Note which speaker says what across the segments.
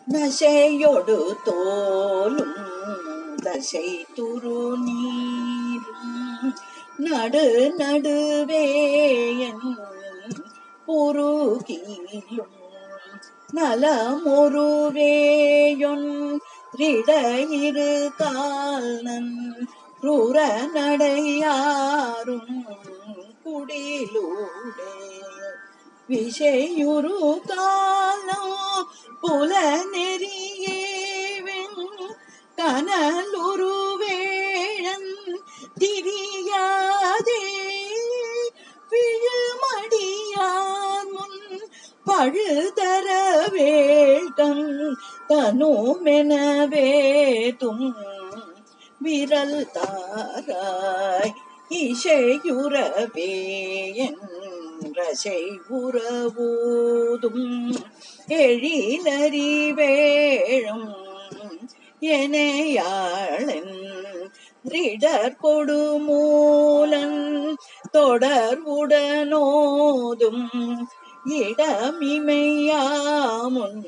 Speaker 1: நசையொடு தோலும் தசை துரு நீரும் நடு நடுவேயன் புருகிலும் நலமொருவேயொன் ரிட இரு கால்நன் ரூர நடையாரும் குடிலூடே விஷயுரு காலம் புல நெறியேவென் கனலுரு வேழன் திரியாதே விழுமடியான் முன் பழுதர வேள்டம் தனுமெனவேதும் விரல் தாராய் இசையுறவே என்றசை உறவூதும் எழிலறிவேழும் எனையாளன் ரிடர் கொடுமூலன் தொடர்வுடனோதும் இடமிமையாமுன்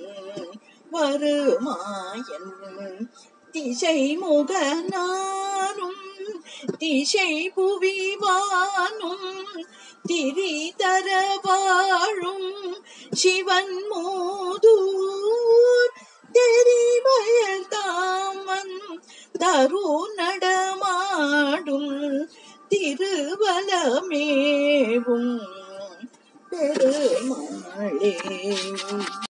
Speaker 1: வருமாயன் திசை முகனாரும் திசை புவிவானும் திரிதர வாழும் சிவன் மூதூர் தெரிவயல் தாமன் தரு நடமாடும் திருவலமேவும் பெருமாளே